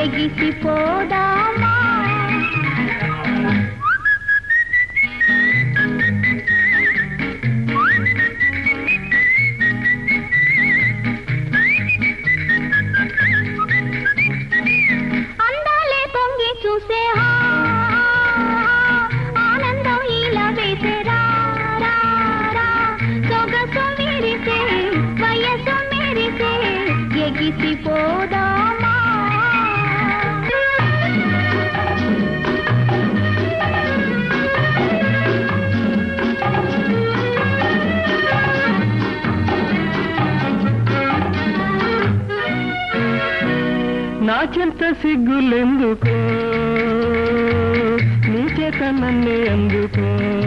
ఎగిసిపోదామా అందాలే పొంగి చూసే హా, ఆనందం ఇలా వేసే రా, రా, రా. సొగసు విరిసే వయసు మెరిసే ఎగిసిపోదామా నాకెంత సిగ్గులెందుకో నీ చేత నన్నే అందుకో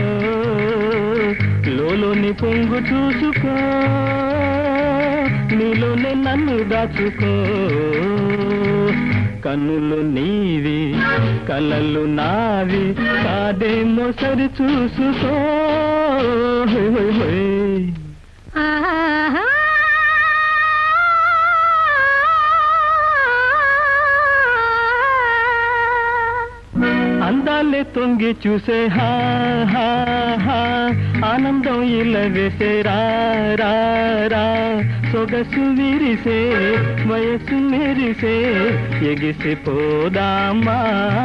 లోలోని పొంగు చూసుకో నీలోనే నన్ను దాచుకో కన్నులు నీవి కలలు నావి కాదేమో సరి చూసుకో హోయ్ హోయ్ హోయ్. ఆహా. అందాలే తొంగి చూసే హా హా హా ఆనందం ఇలా వేసే రా రా రా సొగసు విరిసే వయసు మెరిసే ఎగిసిపోదామా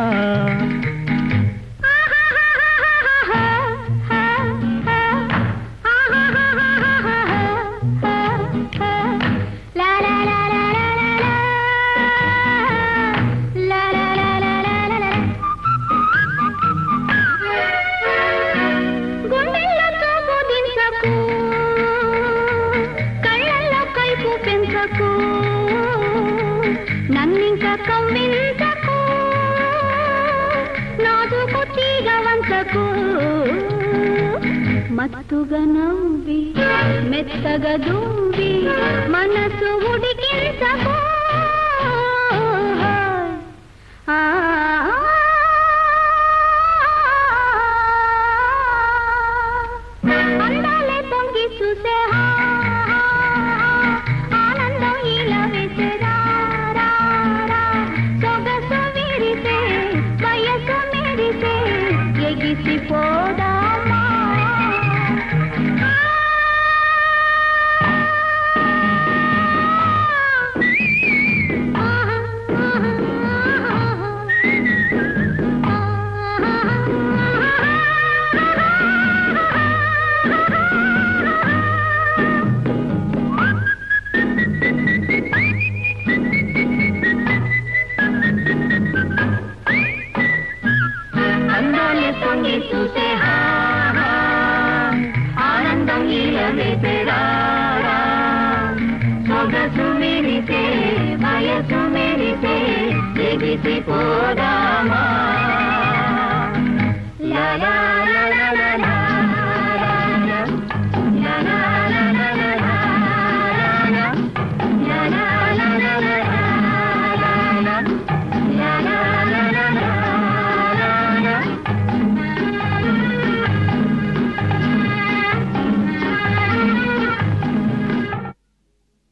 లా లా లా లా లా లా లా. లా లా లా లా లా లా లా. గుండెల్లో చూపు దించకు కళ్ళల్లో కైపు పెంచకు నన్నింక కవ్వించకు నాదుకు తీగ వంచకు మత్తుగా నవ్వి మెత్తగా దువ్వి మనసు ఉడికించకు ఆ అందాలే పొంగి చూసే హా, హా, ఆనందం ఇలా వేసే రా, రా, రా. సొగసు విరిసే వయసు మెరిసే ఎగిసిపోదామా అందాలే పొంగి చూసే హా, హా, ఆనందం ఇలా వేసే రా, రా. సొగసు మెరిసే వయసు మెరిసే ఎగిసిపోదా